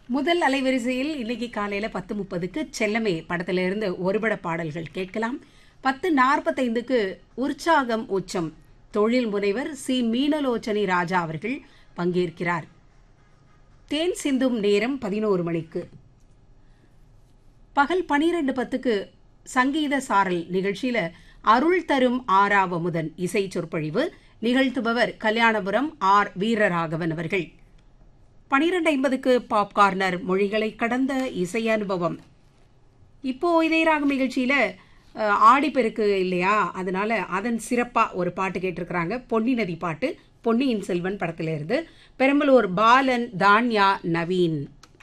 முதல் அலைவரிசையில் இன்னைக்கு காலையில பத்து முப்பதுக்கு செல்லமே படத்துல இருந்து ஒருபட பாடல்கள் கேட்கலாம் பத்து நாற்பத்தைந்துக்கு உற்சாகம் உச்சம் தொழில் முனைவர் சி மீனலோச்சனி ராஜா அவர்கள் பங்கேற்கிறார் தேன் சிந்தும் நேரம் பதினோரு மணிக்கு பகல் பனிரெண்டு பத்துக்கு சங்கீத சாரல் நிகழ்ச்சியில அருள் தரும் ஆறாவமுதன் இசை சொற்பொழிவு நிகழ்த்துபவர் கல்யாணபுரம் ஆர் வீரராகவன் அவர்கள் பனிரெண்டு ஐம்பதுக்கு பாப் கார்னர் மொழிகளை கடந்த இசை அனுபவம் இப்போ இதே ராகம் நிகழ்ச்சியில அஹ், ஆடிப்பெருக்கு இல்லையா அதனால அதன் சிறப்பா ஒரு பாட்டு கேட்டிருக்கிறாங்க பொன்னி நதி பாட்டு பொன்னியின் செல்வன் படத்துல இருந்து பெரம்பலூர் பாலன் தான்யா நவீன்